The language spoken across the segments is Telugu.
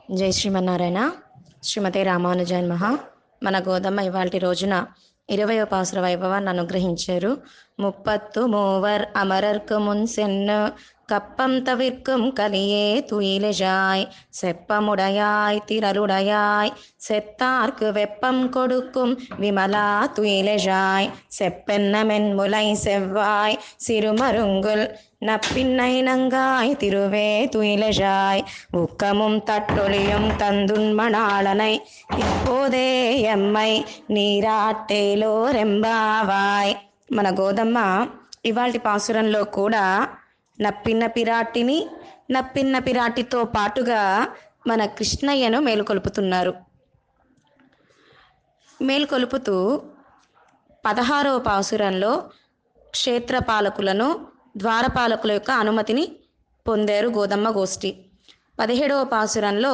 జై శ్రీమన్నారాయణ శ్రీమతి రామానుజన్ మహా మన గోదమ్మ ఇవాళ రోజున ఇరవయో పాసుర వైభవాన్ని అనుగ్రహించారు ముప్పత్తు మూవర్ అమరర్కు మున్ సెన్ను கப்பம் தவிர்க்கும் கலியே துயிலெஜாய் செப்பமுடையாய் திரளுடையாய் செத்தார்க்கு வெப்பம் கொடுக்கும் விமலா துயிலெஜாய் செப்பென்னமென் முலை செவ்வாய் சிறுமருங்குல் நப்பின்னை நங்காய் திருவே துயிலெஜாய் உக்கமும் தட்டொளியும் தந்துண்மணாளனை இப்போதே ఎమ్మై నీరాట్టేలో రెంబావాయ్ మన గోదమ్మ ఇవాల్టి పాసురంలో కూడా నప్పిన్న పిరాటిని నప్పిన్న పిరాటితో పాటుగా మన కృష్ణయ్యను మేలుకొలుపుతున్నారు మేలుకొలుపుతూ పదహారవ పాసురంలో క్షేత్రపాలకులను ద్వారపాలకుల యొక్క అనుమతిని పొందారు గోదమ్మ గోష్ఠి పదిహేడవ పాసురంలో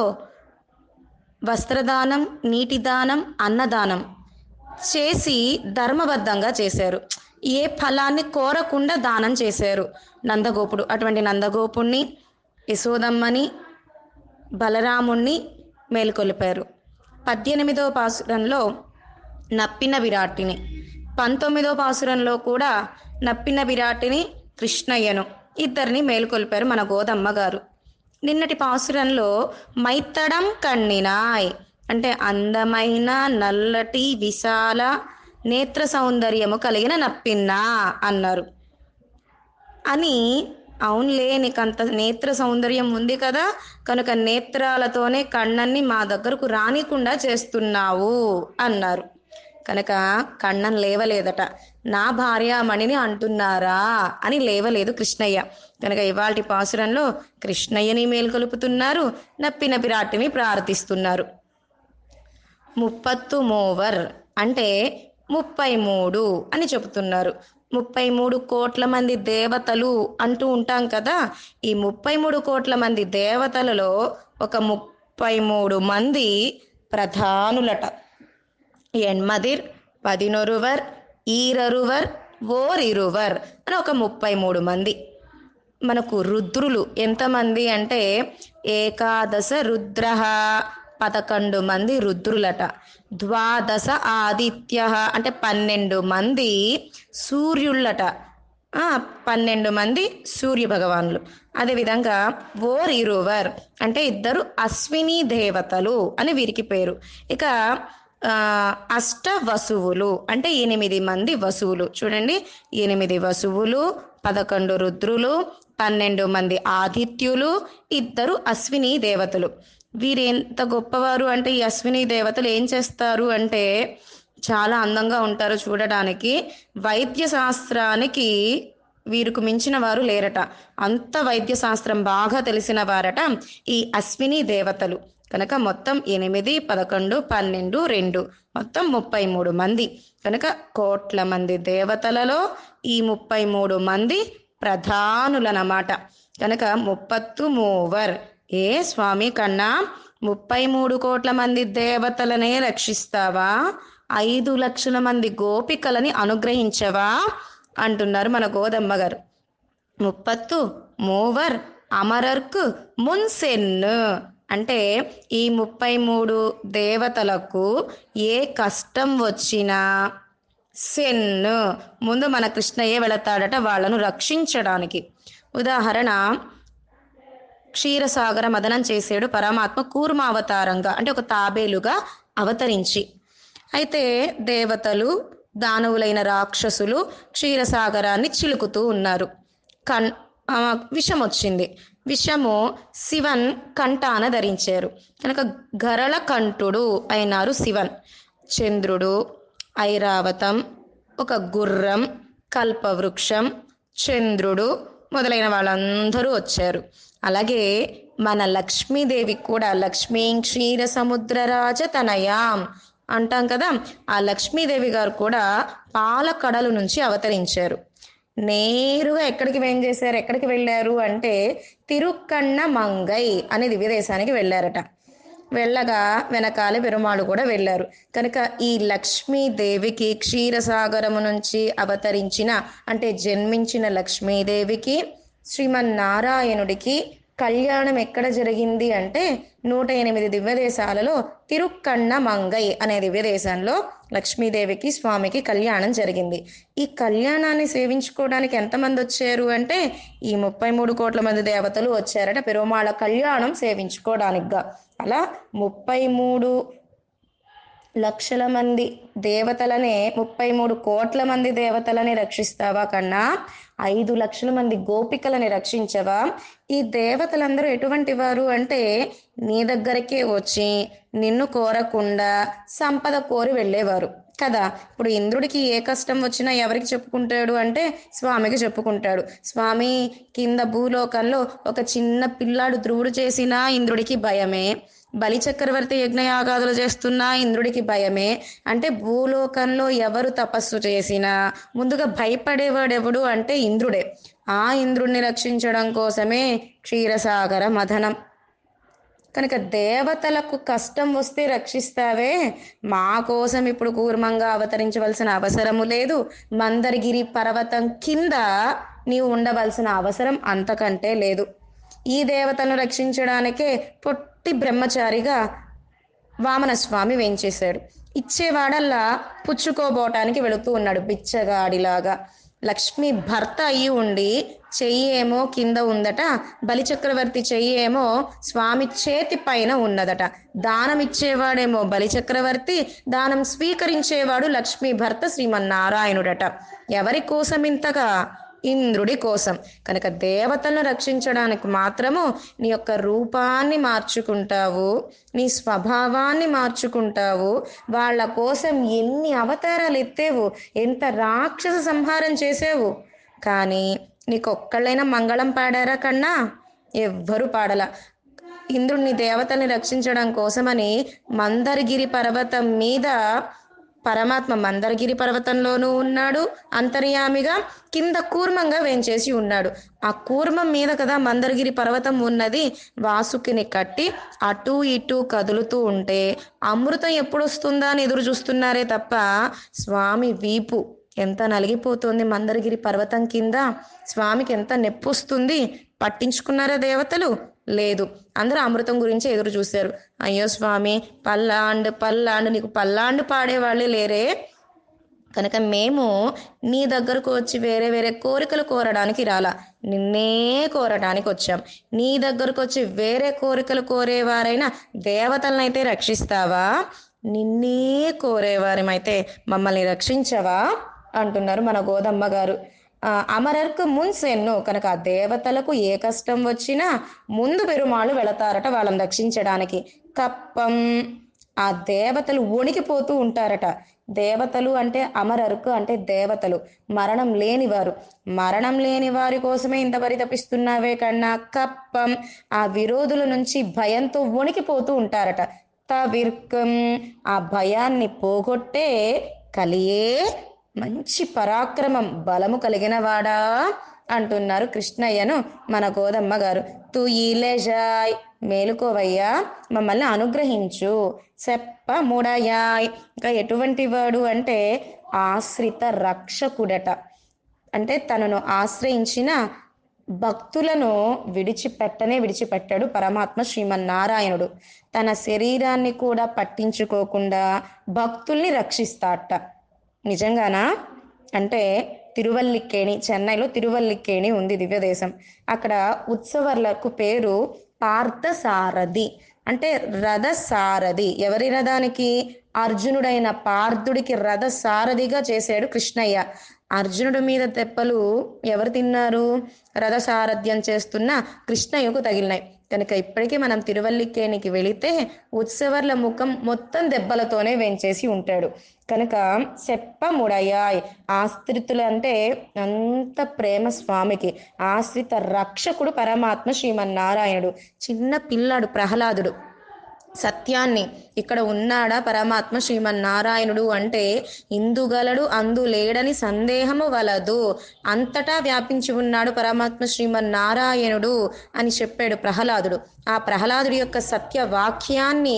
వస్త్రదానం నీటి దానం అన్నదానం చేసి ధర్మబద్ధంగా చేశారు ఏ ఫలాన్ని కోరకుండా దానం చేశారు నందగోపుడు అటువంటి నందగోపుణ్ణి యశోదమ్మని బలరాముణ్ణి మేలుకొలిపారు పద్దెనిమిదవ పాసురంలో నప్పిన విరాటిని పంతొమ్మిదవ పాసురంలో కూడా నప్పిన విరాటిని కృష్ణయ్యను ఇద్దరిని మేలుకొలిపారు మన గోదమ్మ గారు నిన్నటి పాసురంలో మైత్తడం కన్నినాయ్ అంటే అందమైన నల్లటి విశాల నేత్ర సౌందర్యము కలిగిన నప్పిన్నా అన్నారు అని అవునులే నీకు అంత నేత్ర సౌందర్యం ఉంది కదా కనుక నేత్రాలతోనే కണ്ണన్ని మా దగ్గరకు రానికుండా చేస్తున్నావు అన్నారు కనుక కண்ணన్ లేవలేదట నా భార్యామణిని అంటున్నారా అని లేవలేదు కృష్ణయ్య కనుక ఇవాళ పాసురంలో కృష్ణయ్యని మేల్కొలుపుతున్నారు నప్పిన పిరాటిని ప్రార్థిస్తున్నారు ముప్పత్తు మోవర్ అంటే ముప్పై మూడు అని చెబుతున్నారు ముప్పై మూడు కోట్ల మంది దేవతలు అంటూ ఉంటాం కదా ఈ ముప్పై మూడు కోట్ల మంది దేవతలలో ఒక ముప్పై మూడు మంది ప్రధానులట ఎన్మదిర్ పదినొరువర్ ఈరరువర్ ఓరిరువర్ అని ఒక ముప్పై మూడు మంది మనకు రుద్రులు ఎంతమంది అంటే ఏకాదశ రుద్ర పదకొండు మంది రుద్రులట ద్వాదశ ఆదిత్య అంటే పన్నెండు మంది సూర్యుళ్ళట పన్నెండు మంది సూర్య భగవానులు అదేవిధంగా ఓర్ ఇరువర్ అంటే ఇద్దరు అశ్విని దేవతలు అని వీరికి పేరు ఇక అష్ట వసువులు అంటే ఎనిమిది మంది వసువులు చూడండి ఎనిమిది వసువులు పదకొండు రుద్రులు పన్నెండు మంది ఆదిత్యులు ఇద్దరు అశ్విని దేవతలు వీరు ఎంత గొప్పవారు అంటే ఈ అశ్విని దేవతలు ఏం చేస్తారు అంటే చాలా అందంగా ఉంటారు చూడడానికి వైద్య శాస్త్రానికి వీరికి మించిన వారు లేరట అంత వైద్య శాస్త్రం బాగా తెలిసిన వారట ఈ అశ్విని దేవతలు కనుక మొత్తం ఎనిమిది పదకొండు పన్నెండు రెండు మొత్తం ముప్పై మూడు మంది కనుక కోట్ల మంది దేవతలలో ఈ ముప్పై మూడు మంది ప్రధానులన్నమాట కనుక ముప్పత్తు మూవర్ ఏ స్వామి కన్నా ముప్పై మూడు కోట్ల మంది దేవతలనే రక్షిస్తావా ఐదు లక్షల మంది గోపికలని అనుగ్రహించవా అంటున్నారు మన గోదమ్మ గారు ముప్పత్తు మూవర్ అమరర్కు మున్సెన్ను అంటే ఈ ముప్పై మూడు దేవతలకు ఏ కష్టం వచ్చినా సెన్ను ముందు మన కృష్ణయ్య వెళతాడట వాళ్ళను రక్షించడానికి ఉదాహరణ క్షీరసాగర మదనం చేసాడు పరమాత్మ కూర్మావతారంగా అంటే ఒక తాబేలుగా అవతరించి అయితే దేవతలు దానవులైన రాక్షసులు క్షీరసాగరాన్ని చిలుకుతూ ఉన్నారు కన్ విషం వచ్చింది విషము శివన్ కంఠాన ధరించారు కనుక గరళ కంఠుడు అయినారు శివన్ చంద్రుడు ఐరావతం ఒక గుర్రం కల్పవృక్షం చంద్రుడు మొదలైన వాళ్ళందరూ వచ్చారు అలాగే మన లక్ష్మీదేవి కూడా లక్ష్మీ క్షీర సముద్రరాజ తనయాం అంటాం కదా ఆ లక్ష్మీదేవి గారు కూడా పాలకడలు నుంచి అవతరించారు నేరుగా ఎక్కడికి వేం చేశారు ఎక్కడికి వెళ్ళారు అంటే తిరుక్కన్న మంగై అనే దివ్యదేశానికి వెళ్ళారట వెళ్ళగా వెనకాల పెరుమాళ్ళు కూడా వెళ్ళారు కనుక ఈ లక్ష్మీదేవికి క్షీరసాగరము నుంచి అవతరించిన అంటే జన్మించిన లక్ష్మీదేవికి శ్రీమన్నారాయణుడికి కళ్యాణం ఎక్కడ జరిగింది అంటే నూట ఎనిమిది దివ్య దేశాలలో తిరుక్కన్న మంగై అనే దివ్య దేశంలో లక్ష్మీదేవికి స్వామికి కళ్యాణం జరిగింది ఈ కళ్యాణాన్ని సేవించుకోవడానికి ఎంతమంది వచ్చారు అంటే ఈ ముప్పై మూడు కోట్ల మంది దేవతలు వచ్చారట పెరుమాళ కళ్యాణం సేవించుకోవడానికిగా అలా ముప్పై మూడు లక్షల మంది దేవతలనే ముప్పై మూడు కోట్ల మంది దేవతలని రక్షిస్తావా కన్నా ఐదు లక్షల మంది గోపికలని రక్షించవా ఈ దేవతలందరూ ఎటువంటి వారు అంటే నీ దగ్గరకే వచ్చి నిన్ను కోరకుండా సంపద కోరి వెళ్ళేవారు కదా ఇప్పుడు ఇంద్రుడికి ఏ కష్టం వచ్చినా ఎవరికి చెప్పుకుంటాడు అంటే స్వామికి చెప్పుకుంటాడు స్వామి కింద భూలోకంలో ఒక చిన్న పిల్లాడు ధ్రువుడు చేసినా ఇంద్రుడికి భయమే బలి చక్రవర్తి యజ్ఞయాగాదులు చేస్తున్నా ఇంద్రుడికి భయమే అంటే భూలోకంలో ఎవరు తపస్సు చేసినా ముందుగా భయపడేవాడెవడు అంటే ఇంద్రుడే ఆ ఇంద్రుడిని రక్షించడం కోసమే క్షీరసాగర మథనం కనుక దేవతలకు కష్టం వస్తే రక్షిస్తావే మా కోసం ఇప్పుడు కూర్మంగా అవతరించవలసిన అవసరము లేదు మందరగిరి పర్వతం కింద నీవు ఉండవలసిన అవసరం అంతకంటే లేదు ఈ దేవతలను రక్షించడానికే పొట్టి బ్రహ్మచారిగా వామన స్వామి వేంచేశాడు ఇచ్చేవాడల్లా పుచ్చుకోబోటానికి వెళుతూ ఉన్నాడు బిచ్చగాడిలాగా లక్ష్మి భర్త అయి ఉండి చెయ్యి ఏమో కింద ఉందట బలిచక్రవర్తి చెయ్యి ఏమో స్వామి చేతి పైన ఉన్నదట దానం ఇచ్చేవాడేమో బలిచక్రవర్తి దానం స్వీకరించేవాడు లక్ష్మీ భర్త శ్రీమన్నారాయణుడట ఎవరి కోసం ఇంతగా ఇంద్రుడి కోసం కనుక దేవతలను రక్షించడానికి మాత్రము నీ యొక్క రూపాన్ని మార్చుకుంటావు నీ స్వభావాన్ని మార్చుకుంటావు వాళ్ళ కోసం ఎన్ని అవతారాలు ఎత్తేవు ఎంత రాక్షస సంహారం చేసేవు కానీ నీకొక్కళ్ళైనా మంగళం పాడారా కన్నా ఎవ్వరు పాడల ఇంద్రుడిని దేవతల్ని రక్షించడం కోసమని మందరగిరి పర్వతం మీద పరమాత్మ మందరగిరి పర్వతంలోనూ ఉన్నాడు అంతర్యామిగా కింద కూర్మంగా వేంచేసి ఉన్నాడు ఆ కూర్మం మీద కదా మందరగిరి పర్వతం ఉన్నది వాసుకిని కట్టి అటు ఇటు కదులుతూ ఉంటే అమృతం ఎప్పుడు వస్తుందా అని ఎదురు చూస్తున్నారే తప్ప స్వామి వీపు ఎంత నలిగిపోతుంది మందరగిరి పర్వతం కింద స్వామికి ఎంత నొప్పి వస్తుంది పట్టించుకున్నారా దేవతలు లేదు అందరూ అమృతం గురించి ఎదురు చూశారు అయ్యో స్వామి పల్లాండు పల్లాండు నీకు పల్లాండు పాడేవాళ్ళే లేరే కనుక మేము నీ దగ్గరకు వచ్చి వేరే వేరే కోరికలు కోరడానికి రాలా నిన్నే కోరడానికి వచ్చాం నీ దగ్గరకు వచ్చి వేరే కోరికలు కోరేవారైనా దేవతలనైతే రక్షిస్తావా నిన్నే కోరేవారమైతే మమ్మల్ని రక్షించవా అంటున్నారు మన గోదమ్మ గారు ఆ, అమరర్కు మున్సెన్ను కనుక ఆ దేవతలకు ఏ కష్టం వచ్చినా ముందు పెరుమాళ్ళు వెళతారట వాళ్ళని రక్షించడానికి కప్పం ఆ దేవతలు వణికిపోతూ ఉంటారట దేవతలు అంటే అమరరుకు అంటే దేవతలు మరణం లేనివారు మరణం లేని వారి కోసమే ఇంత పరితపిస్తున్నావే కన్నా కప్పం ఆ విరోధుల నుంచి భయంతో వణికిపోతూ ఉంటారట తవిర్కం ఆ భయాన్ని పోగొట్టే కలియే మంచి పరాక్రమం బలము కలిగిన వాడా అంటున్నారు కృష్ణయ్యను మన గోదమ్మ గారు తు ఈలేజాయ్ మేలుకోవయ్యా మమ్మల్ని అనుగ్రహించు చెప్ప ముడయాయ్ ఇంకా ఎటువంటి వాడు అంటే ఆశ్రిత రక్షకుడట అంటే తనను ఆశ్రయించిన భక్తులను విడిచిపెట్టనే విడిచిపెట్టాడు పరమాత్మ శ్రీమన్నారాయణుడు తన శరీరాన్ని కూడా పట్టించుకోకుండా భక్తుల్ని రక్షిస్తాట నిజంగానా అంటే తిరువల్లికేణి చెన్నైలో తిరువల్లికేణి ఉంది దివ్యదేశం అక్కడ ఉత్సవర్లకు పేరు పార్థసారథి అంటే రథ సారథి ఎవరి రథానికి అర్జునుడైన పార్థుడికి రథ సారథిగా చేశాడు కృష్ణయ్య అర్జునుడి మీద తెప్పలు ఎవరు తిన్నారు రథ సారథ్యం చేస్తున్న కృష్ణయ్యకు తగిలినాయి కనుక ఇప్పటికీ మనం తిరువల్లికేనికి వెళితే ఉత్సవర్ల ముఖం మొత్తం దెబ్బలతోనే వెంచేసి ఉంటాడు కనుక చెప్పముడయాయ్ ఆశ్రితులు అంటే అంత ప్రేమ స్వామికి ఆశ్రిత రక్షకుడు పరమాత్మ శ్రీమన్నారాయణుడు చిన్న పిల్లాడు ప్రహ్లాదుడు సత్యాన్ని ఇక్కడ ఉన్నాడా పరమాత్మ శ్రీమన్నారాయణుడు అంటే ఇందుగలడు అందు లేడని సందేహము వలదు అంతటా వ్యాపించి ఉన్నాడు పరమాత్మ శ్రీమన్నారాయణుడు అని చెప్పాడు ప్రహ్లాదుడు ఆ ప్రహ్లాదుడి యొక్క సత్య వాక్యాన్ని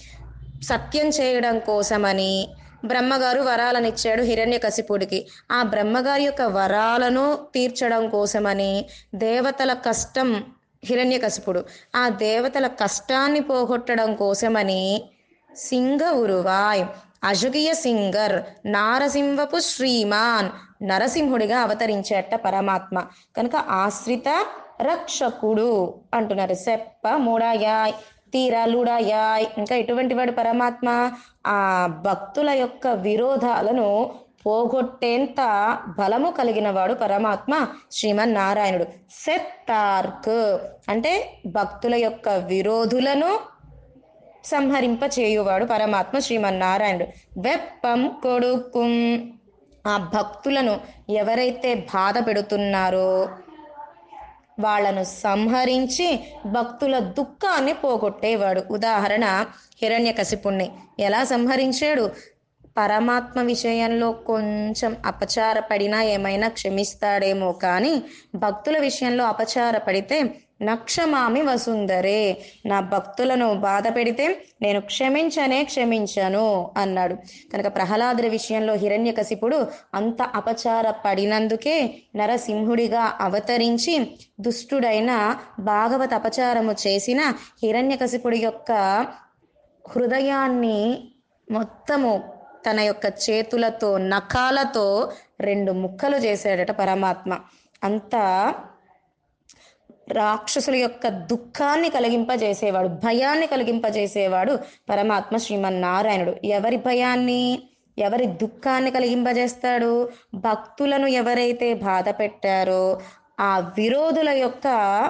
సత్యం చేయడం కోసమని బ్రహ్మగారు వరాలను ఇచ్చాడు హిరణ్యకశిపుడికి ఆ బ్రహ్మగారి యొక్క వరాలను తీర్చడం కోసమని దేవతల కష్టం హిరణ్యకశిపుడు ఆ దేవతల కష్టాన్ని పోగొట్టడం కోసమని సింగ ఉరువాయ్ అజుగియ సింగర్ నారసింహపు శ్రీమాన్ నరసింహుడిగా అవతరించేట పరమాత్మ కనుక ఆశ్రిత రక్షకుడు అంటున్నారు సెప్ప మూడాయాయ్ తీరాలుడాయాయ్ ఇంకా ఎటువంటి వాడు పరమాత్మ ఆ భక్తుల యొక్క విరోధాలను పోగొట్టేంత బలము కలిగిన వాడు పరమాత్మ శ్రీమన్నారాయణుడు సెత్తార్క్ అంటే భక్తుల యొక్క విరోధులను సంహరింప చేయువాడు పరమాత్మ శ్రీమన్నారాయణుడు వెప్పం కొడుకుం ఆ భక్తులను ఎవరైతే బాధ పెడుతున్నారో వాళ్ళను సంహరించి భక్తుల దుఃఖాన్ని పోగొట్టేవాడు ఉదాహరణ హిరణ్యకశిపుణ్ణి ఎలా సంహరించాడు పరమాత్మ విషయంలో కొంచెం అపచారపడినా ఏమైనా క్షమిస్తాడేమో కానీ భక్తుల విషయంలో అపచారపడితే నక్షమామి వసుందరే నా భక్తులను బాధ పెడితే నేను క్షమించనే క్షమించను అన్నాడు కనుక ప్రహ్లాదుడి విషయంలో హిరణ్యకశిపుడు అంత అపచార పడినందుకే నరసింహుడిగా అవతరించి దుష్టుడైన భాగవత అపచారము చేసిన హిరణ్యకశిపుడి యొక్క హృదయాన్ని మొత్తము తన యొక్క చేతులతో నఖాలతో రెండు ముక్కలు చేశాడట పరమాత్మ అంత రాక్షసుల యొక్క దుఃఖాన్ని కలిగింపజేసేవాడు భయాన్ని కలిగింపజేసేవాడు పరమాత్మ శ్రీమన్నారాయణుడు ఎవరి భయాన్ని ఎవరి దుఃఖాన్ని కలిగింపజేస్తాడు భక్తులను ఎవరైతే బాధ పెట్టారో ఆ విరోధుల యొక్క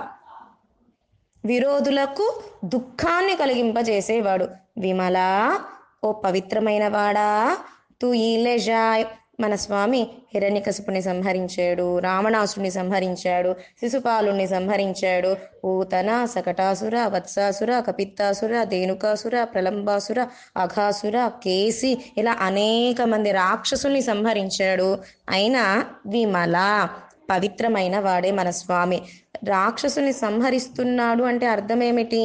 విరోధులకు దుఃఖాన్ని కలిగింపజేసేవాడు విమలా ఓ పవిత్రమైన వాడా తూ ఈలేజాయ్ మన స్వామి హిరణ్యకశిపుని సంహరించాడు రావణాసుని సంహరించాడు శిశుపాలుని సంహరించాడు ఊతన సకటాసుర వత్సాసుర కపిత్తాసుర ధేనుకాసుర ప్రలంబాసుర అఘాసుర కేసి ఇలా అనేక మంది రాక్షసుల్ని సంహరించాడు అయినా విమల పవిత్రమైన వాడే మన స్వామి రాక్షసుని సంహరిస్తున్నాడు అంటే అర్థం ఏమిటి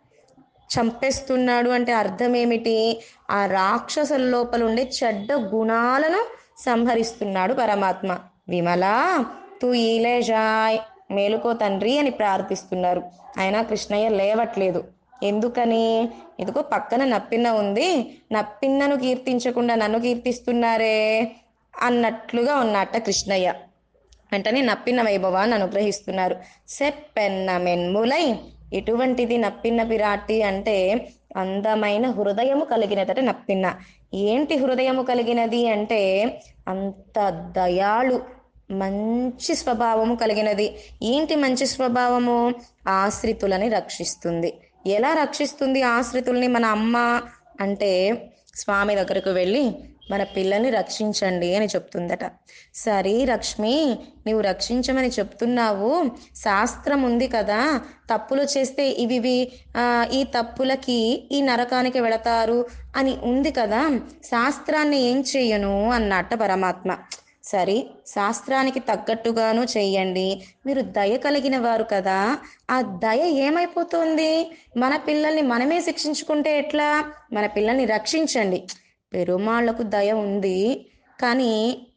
చంపేస్తున్నాడు అంటే అర్థం ఏమిటి ఆ రాక్షసుల లోపల ఉండే చెడ్డ గుణాలను సంహరిస్తున్నాడు పరమాత్మ విమల తూ ఈలేజాయ్ మేలుకో తండ్రి అని ప్రార్థిస్తున్నారు అయినా కృష్ణయ్య లేవట్లేదు ఎందుకని ఇదిగో పక్కన నప్పిన్న ఉంది నప్పిన్నను కీర్తించకుండా నన్ను కీర్తిస్తున్నారే అన్నట్లుగా ఉన్నట్ట కృష్ణయ్య వెంటనే నప్పిన వైభవాన్ని అనుగ్రహిస్తున్నారు సెప్పెన్న మెన్ములై ఎటువంటిది నప్పిన్న పిరాటి అంటే అందమైన హృదయము కలిగినదట నప్పిన్న ఏంటి హృదయము కలిగినది అంటే అంత దయాళు మంచి స్వభావము కలిగినది ఏంటి మంచి స్వభావము ఆశ్రితులని రక్షిస్తుంది ఎలా రక్షిస్తుంది ఆశ్రితుల్ని మన అమ్మ అంటే స్వామి దగ్గరకు వెళ్ళి మన పిల్లల్ని రక్షించండి అని చెప్తుందట సరే లక్ష్మి నీవు రక్షించమని చెప్తున్నావు శాస్త్రం ఉంది కదా తప్పులు చేస్తే ఇవి ఇవి, ఆ, ఈ తప్పులకి ఈ నరకానికి వెళతారు అని ఉంది కదా శాస్త్రాన్ని ఏం చెయ్యను అన్నట్ట పరమాత్మ సరే శాస్త్రానికి తగ్గట్టుగాను చెయ్యండి మీరు దయ కలిగిన వారు కదా ఆ దయ ఏమైపోతుంది మన పిల్లల్ని మనమే శిక్షించుకుంటే ఎట్లా మన పిల్లల్ని రక్షించండి పెరుమాళ్లకు దయ ఉంది కానీ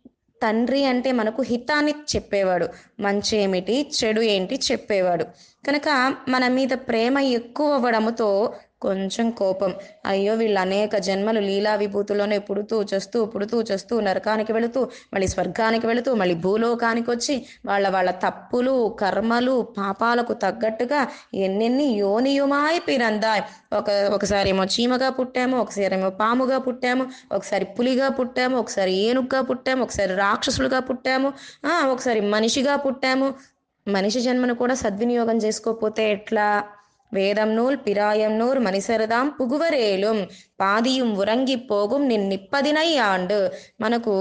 తండ్రి అంటే మనకు హితాన్ని చెప్పేవాడు మంచి ఏమిటి చెడు ఏంటి చెప్పేవాడు కనుక మన మీద ప్రేమ ఎక్కువ అవ్వడముతో కొంచెం కోపం అయ్యో వీళ్ళు అనేక జన్మలు లీలా విభూతుల్లోనే పుడుతూ చస్తూ పుడుతూ చస్తూ నరకానికి వెళుతూ మళ్ళీ స్వర్గానికి వెళుతూ మళ్ళీ భూలోకానికి వచ్చి వాళ్ళ వాళ్ళ తప్పులు కర్మలు పాపాలకు తగ్గట్టుగా ఎన్నెన్ని యోనియుమాయి పిరందాయ్ ఒక ఒకసారి ఏమో చీమగా పుట్టాము ఒకసారి ఏమో పాముగా పుట్టాము ఒకసారి పులిగా పుట్టాము ఒకసారి ఏనుగుగా పుట్టాము ఒకసారి రాక్షసులుగా పుట్టాము ఆ, ఒకసారి మనిషిగా పుట్టాము మనిషి జన్మను కూడా సద్వినియోగం చేసుకోకపోతే ఎట్లా வேதம் நூல் பிராயம் நூர் மணிசரதாம் புகுவரேலும் பாதியும் உறங்கி போகும் నిన్నిప్పదినై ఆండు మనకు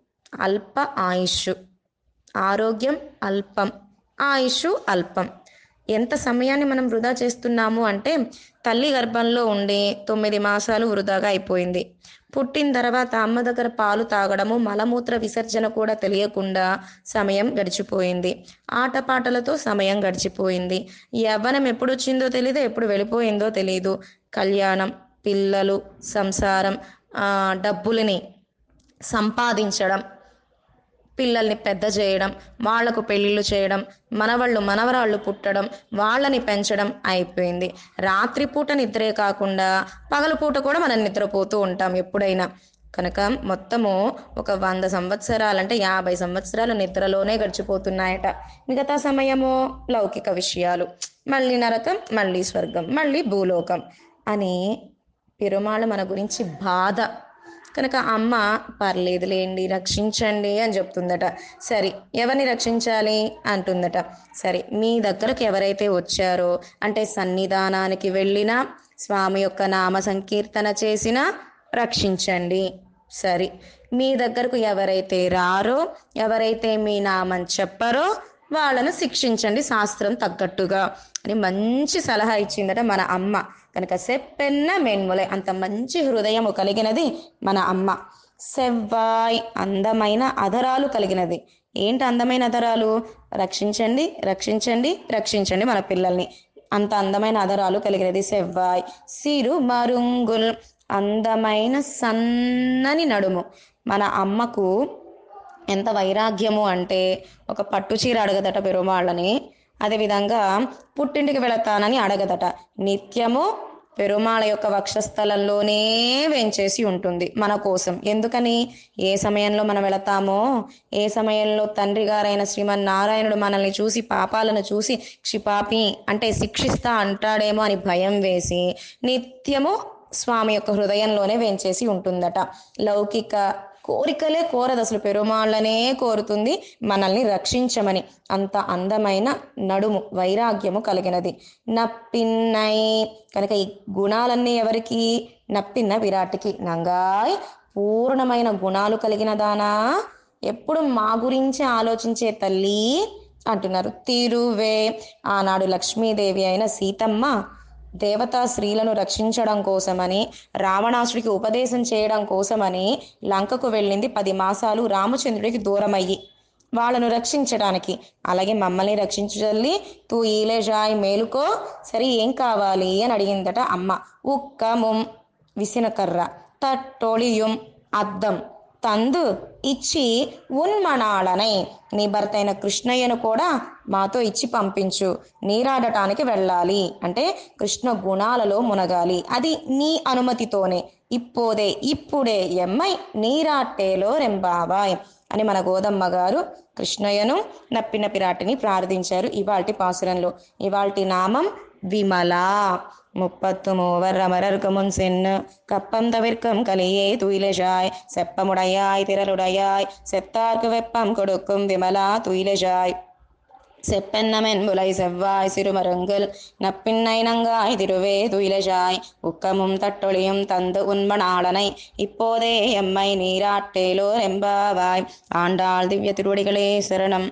అల్ప ఆయుష్ ఆరోగ్యం అల్పం ఆయుష్ అల్పం ఎంత సమయాన్ని మనం వృధా చేస్తున్నాము అంటే తల్లి గర్భంలో ఉండి తొమ్మిది మాసాలు వృధాగా అయిపోయింది పుట్టిన తర్వాత అమ్మ దగ్గర పాలు తాగడము మలమూత్ర విసర్జన కూడా తెలియకుండా సమయం గడిచిపోయింది ఆటపాటలతో సమయం గడిచిపోయింది యవ్వనం ఎప్పుడు వచ్చిందో తెలియదు ఎప్పుడు వెళ్ళిపోయిందో తెలియదు కళ్యాణం పిల్లలు సంసారం ఆ, డబ్బులని సంపాదించడం పిల్లల్ని పెద్ద చేయడం వాళ్లకు పెళ్ళిళ్ళు చేయడం మనవళ్ళు మనవరాళ్ళు పుట్టడం వాళ్ళని పెంచడం అయిపోయింది రాత్రిపూట నిద్రే కాకుండా పగలపూట కూడా మనం నిద్రపోతూ ఉంటాం ఎప్పుడైనా కనుక మొత్తము ఒక వంద సంవత్సరాలంటే యాభై సంవత్సరాలు నిద్రలోనే గడిచిపోతున్నాయట మిగతా సమయము లౌకిక విషయాలు మళ్ళీ నరకం మళ్ళీ స్వర్గం మళ్ళీ భూలోకం అని పెరుమాళ మన గురించి బాధ కనుక అమ్మ పర్లేదులేండి రక్షించండి అని చెప్తుందట సరే ఎవరిని రక్షించాలి అంటుందట సరే మీ దగ్గరకు ఎవరైతే వచ్చారో అంటే సన్నిధానానికి వెళ్ళినా స్వామి యొక్క నామ సంకీర్తన చేసినా రక్షించండి సరే మీ దగ్గరకు ఎవరైతే రారో ఎవరైతే మీ నామం చెప్పరో వాళ్ళను శిక్షించండి శాస్త్రం తగ్గట్టుగా అని మంచి సలహా ఇచ్చిందట మన అమ్మ కనుక సెప్పెన్న మెన్ములే అంత మంచి హృదయము కలిగినది మన అమ్మ సెవ్వాయ్ అందమైన అధరాలు కలిగినది ఏంటి అందమైన అధరాలు రక్షించండి రక్షించండి రక్షించండి మన పిల్లల్ని అంత అందమైన అధరాలు కలిగినది సెవ్వాయ్ సిరు మరుంగుల్ అందమైన సన్నని నడుము మన అమ్మకు ఎంత వైరాగ్యము అంటే ఒక పట్టు చీర అడగదట పెరుమాళ్ళని అదేవిధంగా పుట్టింటికి వెళతానని అడగదట నిత్యము పెరుమాళ యొక్క వక్షస్థలంలోనే వెంచేసి ఉంటుంది మన కోసం ఎందుకని ఏ సమయంలో మనం వెళతామో ఏ సమయంలో తండ్రి గారైన శ్రీమన్నారాయణుడు మనల్ని చూసి పాపాలను చూసి క్షిపాపి అంటే శిక్షిస్తా అంటాడేమో అని భయం వేసి నిత్యము స్వామి యొక్క హృదయంలోనే వెంచేసి ఉంటుందట లౌకిక కోరికలే కోరదు అసలు పెరుమాళ్ళనే కోరుతుంది మనల్ని రక్షించమని అంత అందమైన నడుము వైరాగ్యము కలిగినది నప్పిన్నై కనుక ఈ గుణాలన్నీ ఎవరికి నప్పిన్న విరాటికి నంగాయ్ పూర్ణమైన గుణాలు కలిగిన దానా ఎప్పుడు మా గురించి ఆలోచించే తల్లి అంటున్నారు తిరువే ఆనాడు లక్ష్మీదేవి అయిన సీతమ్మ దేవతా స్త్రీలను రక్షించడం కోసమని రావణాసుడికి ఉపదేశం చేయడం కోసమని లంకకు వెళ్ళింది పది మాసాలు రామచంద్రుడికి దూరమయ్యి వాళ్ళను రక్షించడానికి అలాగే మమ్మల్ని రక్షించల్లి తూ ఈలే జాయ్ మేలుకో సరే ఏం కావాలి అని అడిగిందట అమ్మ ఉక్కముం విసినకర్ర తట్టొళియుం అద్దం తందు ఇచ్చి ఉన్మణాళనై నీ భర్త అయిన కృష్ణయ్యను కూడా మాతో ఇచ్చి పంపించు నీరాడటానికి వెళ్ళాలి అంటే కృష్ణ గుణాలలో మునగాలి అది నీ అనుమతితోనే ఇప్పోదే ఇప్పుడే ఎమ్మై నీరాట్టేలో రెంబావాయ్ అని మన గోదమ్మ గారు కృష్ణయ్యను నప్పిన పిరాటిని ప్రార్థించారు ఇవాల్టి పాసురంలో ఇవాల్టి నామం విమల முப்பத்து மூவர் அமரர்க்கு முன் சென்னு கப்பம் தவிர்க்கும் கலியே துயிலஜாய் செப்பமுடையாய் திரளுடையாய் செத்தார்க்கு வெப்பம் கொடுக்கும் விமலா துயிலஜாய் செப்பென்னமென்புலை செவ்வாய் சிறுமருங்கல் நப்பின்னை நங்காய் திருவே துயிலஜாய் உக்கமும் தட்டொளியும் தந்து உண்மனாளனை இப்போதே எம்மை நீராட்டேலோ ரெம்பாவாய் ஆண்டாள் திவ்ய திருவடிகளே சரணம்